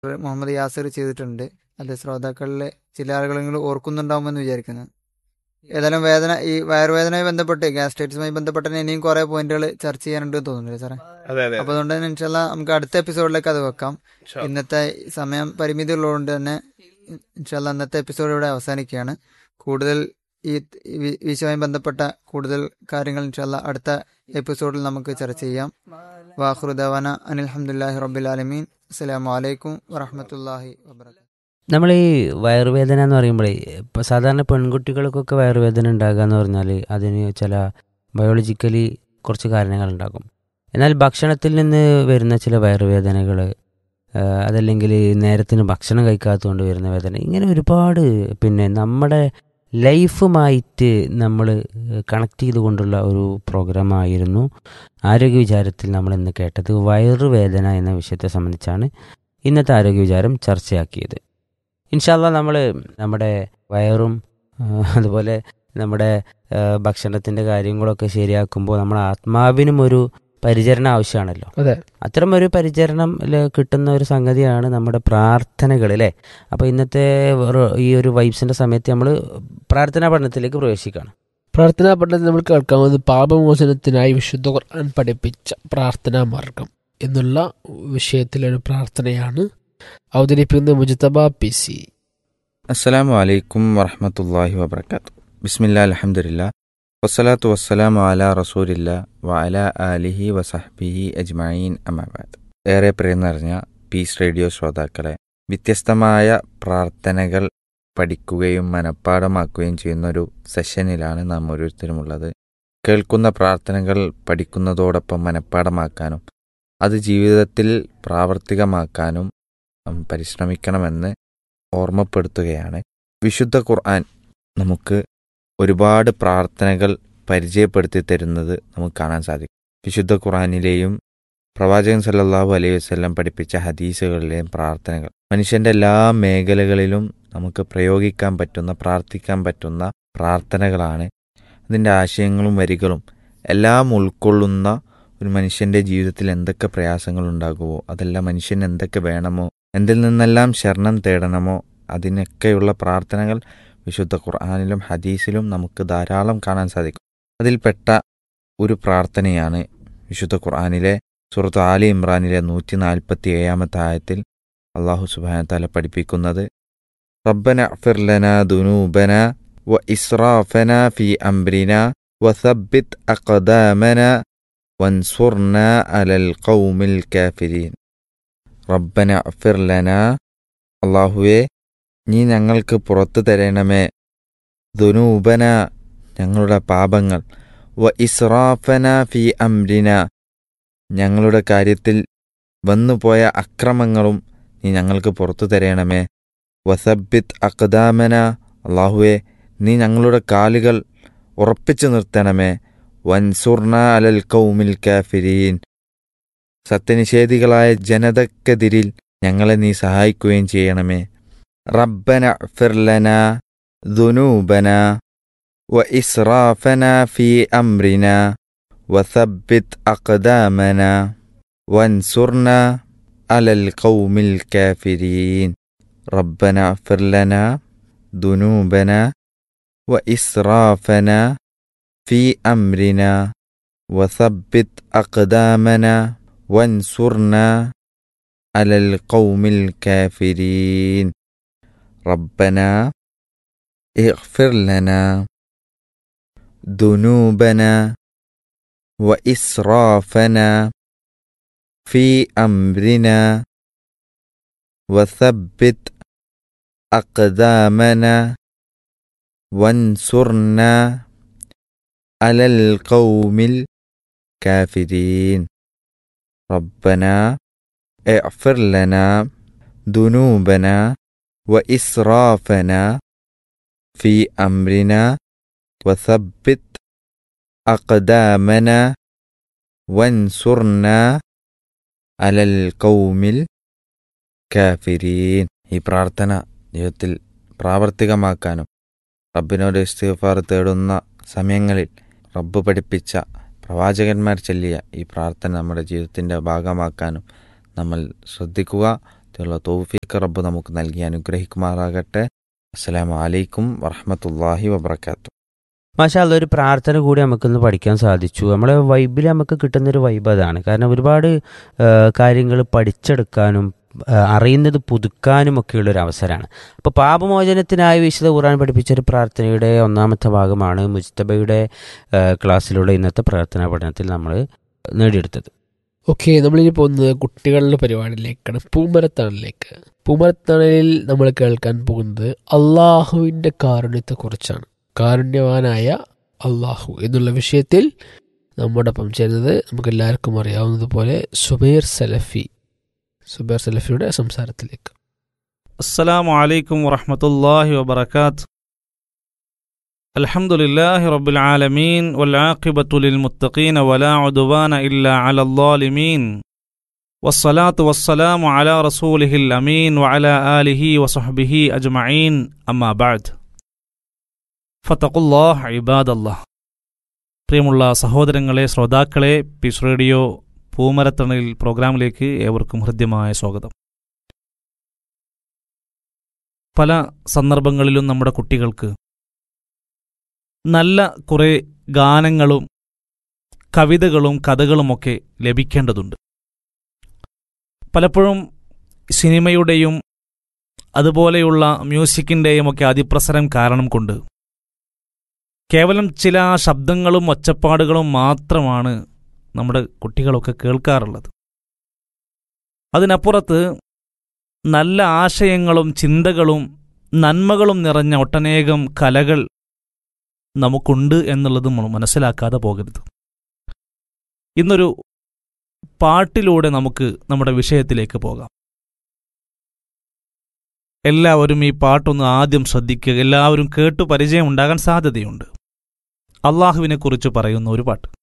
മുഹമ്മദ് യാസിർ ചെയ്തിട്ടുണ്ട് അത് ശ്രോതാക്കളിൽ ചില ആളുകളെങ്കിലും ഓർക്കുന്നുണ്ടാവുമെന്ന് വിചാരിക്കുന്നു ഏതായാലും വേദന ഈ വയറുവേദനയുമായി ബന്ധപ്പെട്ട് ഗ്യാസ്ട്രൈറ്റിസുമായി ബന്ധപ്പെട്ട് തന്നെ ഇനിയും കുറെ പോയിന്റുകൾ ചർച്ച ചെയ്യാനുണ്ട് എന്ന് തോന്നുന്നില്ലേ സാറേ അതെ അതെ അപ്പൊ അതുകൊണ്ട് തന്നെ ഇൻഷാല്ല നമുക്ക് അടുത്ത എപ്പിസോഡിലേക്ക് അത് വെക്കാം ഇൻഷാ ഇന്നത്തെ സമയം പരിമിതി ഉള്ളതുകൊണ്ട് തന്നെ ഇൻഷാല്ല അന്നത്തെ എപ്പിസോഡ് ഇവിടെ അവസാനിക്കുകയാണ് കൂടുതൽ ഈ വി- വീശുമായി ബന്ധപ്പെട്ട കൂടുതൽ കാര്യങ്ങൾ ഇൻഷാല്ല അടുത്ത എപ്പിസോഡിൽ നമുക്ക് ചർച്ച ചെയ്യാം വാഹുറുദാന അനിൽഹമുല്ലാഹി റബ്ബിൽ ആലമീൻ അസ്സലാമു അലൈക്കും വറഹമത്തല്ലാഹി വബർക്കാത്തു നമ്മൾ ഈ വയറുവേദന എന്ന് പറയുമ്പോഴേ ഇപ്പോൾ സാധാരണ പെൺകുട്ടികൾക്കൊക്കെ വയറുവേദന ഉണ്ടാകുക എന്ന് പറഞ്ഞാൽ അതിന് ചില ബയോളജിക്കലി കുറച്ച് കാരണങ്ങളുണ്ടാകും എന്നാൽ ഭക്ഷണത്തിൽ നിന്ന് വരുന്ന ചില വയറുവേദനകൾ അതല്ലെങ്കിൽ നേരത്തിന് ഭക്ഷണം കഴിക്കാത്തതുകൊണ്ട് വരുന്ന വേദന ഇങ്ങനെ ഒരുപാട് പിന്നെ നമ്മുടെ ലൈഫുമായിട്ട് നമ്മൾ കണക്ട് ചെയ്തുകൊണ്ടുള്ള ഒരു പ്രോഗ്രാമായിരുന്നു ആരോഗ്യ വിചാരത്തിൽ നമ്മൾ ഇന്ന് കേട്ടത് വയറുവേദന എന്ന വിഷയത്തെ സംബന്ധിച്ചാണ് ഇന്നത്തെ ആരോഗ്യ വിചാരം ചർച്ചയാക്കിയത് ഇൻഷാല്ല നമ്മൾ നമ്മുടെ വയറും ആ, അതുപോലെ നമ്മുടെ ഭക്ഷണത്തിൻ്റെ കാര്യങ്ങളൊക്കെ ശരിയാക്കുമ്പോൾ നമ്മുടെ ആത്മാവിനും ഒരു പരിചരണം ആവശ്യമാണല്ലോ അതെ. അത്തരം ഒരു പരിചരണം ല- കിട്ടുന്ന ഒരു സംഗതിയാണ് നമ്മുടെ പ്രാർത്ഥനകൾ അല്ലേ അപ്പോൾ ഇന്നത്തെ ഒരു- ഈ ഒരു വൈബ്സിൻ്റെ സമയത്ത് നമ്മൾ പ്രാർത്ഥനാ പഠനത്തിലേക്ക് പ്രവേശിക്കുകയാണ് പ്രാർത്ഥനാ പഠനത്തിൽ നമ്മൾ കേൾക്കാവുന്നത് പാപമോചനത്തിനായി വിശുദ്ധ ഖുർആൻ പഠിപ്പിച്ച പ്രാർത്ഥനാ മാർഗം എന്നുള്ള വിഷയത്തിലൊരു പ്രാർത്ഥനയാണ് അവതരിപ്പിക്കുന്നത് മുജത്തബ പി സി അസ്സലാമു അലൈക്കും വറഹമത്തല്ലാഹി വബർക്കാത്തു ബിസ്മില്ലാ അലഹമുല്ല വസ്സലാത്തു വസ്സലാമു അല റസൂലില്ല വ അല ആലിഹി വസഹ്ബിഹി അജ്മഈൻ അമാബാദ് ഏറെ പ്രിയം നിറഞ്ഞ പീസ് റേഡിയോ ശ്രോതാക്കളെ വ്യത്യസ്തമായ പ്രാർത്ഥനകൾ പഠിക്കുകയും മനഃപ്പാടമാക്കുകയും ചെയ്യുന്ന ഒരു സെഷനിലാണ് നാം ഓരോരുത്തരുമുള്ളത് കേൾക്കുന്ന പ്രാർത്ഥനകൾ പഠിക്കുന്നതോടൊപ്പം മനഃപ്പാടമാക്കാനും അത് ജീവിതത്തിൽ പ്രാവർത്തികമാക്കാനും നാം പരിശ്രമിക്കണമെന്ന് ഓർമ്മപ്പെടുത്തുകയാണ് വിശുദ്ധ ഖുർആൻ നമുക്ക് ഒരുപാട് പ്രാർത്ഥനകൾ പരിചയപ്പെടുത്തി തരുന്നത് നമുക്ക് കാണാൻ സാധിക്കും വിശുദ്ധ ഖുർആനിലെയും പ്രവാചകൻ സല്ലല്ലാഹു അലൈഹി വസല്ലം പഠിപ്പിച്ച ഹദീസുകളിലെയും പ്രാർത്ഥനകൾ മനുഷ്യന്റെ എല്ലാ മേഖലകളിലും നമുക്ക് പ്രയോഗിക്കാൻ പറ്റുന്ന പ്രാർത്ഥിക്കാൻ പറ്റുന്ന പ്രാർത്ഥനകളാണ് അതിൻ്റെ ആശയങ്ങളും വരികളും എല്ലാം ഉൾക്കൊള്ളുന്ന ഒരു മനുഷ്യന്റെ ജീവിതത്തിൽ എന്തൊക്കെ പ്രയാസങ്ങൾ ഉണ്ടാകുമോ അതെല്ലാം മനുഷ്യൻ എന്തൊക്കെ വേണമോ എന്തിൽ നിന്നെല്ലാം ശരണം തേടണമോ അതിനൊക്കെയുള്ള പ്രാർത്ഥനകൾ വിശുദ്ധ ഖുർആാനിലും ഹദീസിലും നമുക്ക് ധാരാളം കാണാൻ സാധിക്കും അതിൽപ്പെട്ട ഒരു പ്രാർത്ഥനയാണ് വിശുദ്ധ ഖുർആാനിലെ സുഹൃത്ത് ആലി ഇമ്രാനിലെ നൂറ്റി നാൽപ്പത്തി ഏഴാമത്തെ ആയത്തിൽ അള്ളാഹു സുബാനത്താല പഠിപ്പിക്കുന്നത് റബ്ബന ഫിർലന ദുനൂബന വ ഇസ്രാഫന ഫി അംബ്രിന വസബിത് അഖദാമന വൻസുർന അലൽ ഖൗമിൽ കാഫിരീൻ റബ്ബന ഫിർലന അള്ളാഹുവെ നീ ഞങ്ങൾക്ക് പുറത്തു തരണമേ ദുനൂബന ഞങ്ങളുടെ പാപങ്ങൾ വ ഇസ്രാഫന ഫി അംരിന ഞങ്ങളുടെ കാര്യത്തിൽ വന്നുപോയ അക്രമങ്ങളും നീ ഞങ്ങൾക്ക് പുറത്തു തരണമേ വസബിത് അഖദാമന അള്ളാഹുവെ നീ ഞങ്ങളുടെ കാലുകൾ ഉറപ്പിച്ചു നിർത്തണമേ വൻസുർന അലൽ കൗമിൽ കാഫിരീൻ സത്യനിഷേധികളായ ജനതക്കെതിരിൽ ഞങ്ങളെ നീ സഹായിക്കുകയും ചെയ്യണമേ റബ്ബന ഫിർലന ദുനൂബന വ ഇസ്രാഫന ഫി അംറിന വസബിത് അഖദാമന വൻസുർന അലൽ ഖൗമിൽ കാഫിരീൻ റബ്ബന ഫിർലന ദുനൂബന വ ഇസ്രാഫന ഫി അംറിന വസബിത് അഖദാമന وانصرنا على القوم الكافرين ربنا اغفر لنا ذنوبنا واسرافنا في امرنا وثبت اقدامنا وانصرنا على القوم الكافرين ربنا اغفر لنا ذنوبنا وإسرافنا في أمرنا وثبت أقدامنا وانصرنا على القوم الكافرين ഈ പ്രാർത്ഥന ജീവിതത്തിൽ പ്രാവർത്തികമാക്കാനും റബ്ബിനോട് ഇസ്തിഗ്ഫാർ തേടുന്ന സമയങ്ങളിൽ റബ്ബ് പഠിപ്പിച്ച പ്രവാചകന്മാർ ചൊല്ലിയ ഈ പ്രാർത്ഥന നമ്മുടെ ജീവിതത്തിൻ്റെ ഭാഗമാക്കാനും നമ്മൾ ശ്രദ്ധിക്കുക അതിനുള്ള തൗഫീഖ് റബ്ബ് നമുക്ക് നൽകി അനുഗ്രഹിക്കുമാറാകട്ടെ അസ്സലാമു അലൈക്കും വറഹ്മത്തുള്ളാഹി വബർക്കാത്തു മാഷാ ഒരു പ്രാർത്ഥന കൂടി നമുക്കിന്ന് പഠിക്കാൻ സാധിച്ചു നമ്മളെ വൈബിൽ നമുക്ക് കിട്ടുന്നൊരു വൈബ് അതാണ് കാരണം ഒരുപാട് കാര്യങ്ങൾ പഠിച്ചെടുക്കാനും ആ, അറിയുന്നത് പുതുക്കാനും ഒക്കെയുള്ള ഒരു അവസരമാണ് അപ്പോൾ പാപമോചനത്തിനായി വിശുദ്ധ ഖുർആൻ പഠിപ്പിച്ച ഒരു പ്രാർത്ഥനയുടെ ഒന്നാമത്തെ ഭാഗമാണ് മുജ്തബയുടെ ആ, ക്ലാസ്സിലൂടെ ഇന്നത്തെ പ്രാർത്ഥനാ പഠനത്തിൽ നമ്മൾ നേടിയെടുത്തത് ഓക്കെ നമ്മളിനി പോകുന്നത് കുട്ടികളുടെ പരിപാടിയിലേക്കാണ് പൂമരത്താണിലേക്ക് പൂമരത്താണിൽ നമ്മൾ കേൾക്കാൻ പോകുന്നത് അള്ളാഹുവിൻ്റെ കാരുണ്യത്തെക്കുറിച്ചാണ് കാരുണ്യവാനായ അള്ളാഹു എന്നുള്ള വിഷയത്തിൽ നമ്മോടൊപ്പം ചേരുന്നത് നമുക്ക് എല്ലാവർക്കും അറിയാവുന്നതുപോലെ സുബൈർ സലഫി സുബൈർ സലഫിയുടെ സംസാരത്തിലേക്ക് السلام عليكم ورحمة الله وبركاته الحمد لله رب العالمين والعاقبة للمتقين ولا عدوان إلا على الظالمين والصلاة والسلام على رسوله الأمين وعلى آله وصحبه أجمعين أما بعد فاتقوا الله عباد الله പ്രിയമുള്ള സഹോദരങ്ങളെ ശ്രോതാക്കളെ പീസ് റേഡിയോ പൂമരത്തണൽ പ്രോഗ്രാമിലേക്ക് ഏവർക്കും ഹൃദ്യമായ സ്വാഗതം പല സന്ദർഭങ്ങളിലും നമ്മുടെ കുട്ടികൾക്ക് നല്ല കുറേ ഗാനങ്ങളും കവിതകളും കഥകളുമൊക്കെ ലഭിക്കേണ്ടതുണ്ട് പലപ്പോഴും സിനിമയുടെയും അതുപോലെയുള്ള മ്യൂസിക്കിൻ്റെയും ഒക്കെ അതിപ്രസരം കാരണം കൊണ്ട് കേവലം ചില ശബ്ദങ്ങളും ഒച്ചപ്പാടുകളും മാത്രമാണ് നമ്മുടെ കുട്ടികളൊക്കെ കേൾക്കാറുള്ളത് അതിനപ്പുറത്ത് നല്ല ആശയങ്ങളും ചിന്തകളും നന്മകളും നിറഞ്ഞ ഒട്ടനേകം കലകൾ നമുക്കുണ്ട് എന്നുള്ളത് നമ്മൾ മനസ്സിലാക്കാതെ പോകരുത് ഇന്നൊരു പാട്ടിലൂടെ നമുക്ക് നമ്മുടെ വിഷയത്തിലേക്ക് പോകാം എല്ലാവരും ഈ പാട്ടൊന്ന് ആദ്യം ശ്രദ്ധിക്കുക എല്ലാവരും കേട്ടു പരിചയം ഉണ്ടാകാൻ സാധ്യതയുണ്ട് അള്ളാഹുവിനെക്കുറിച്ച് പറയുന്ന ഒരു പാട്ട്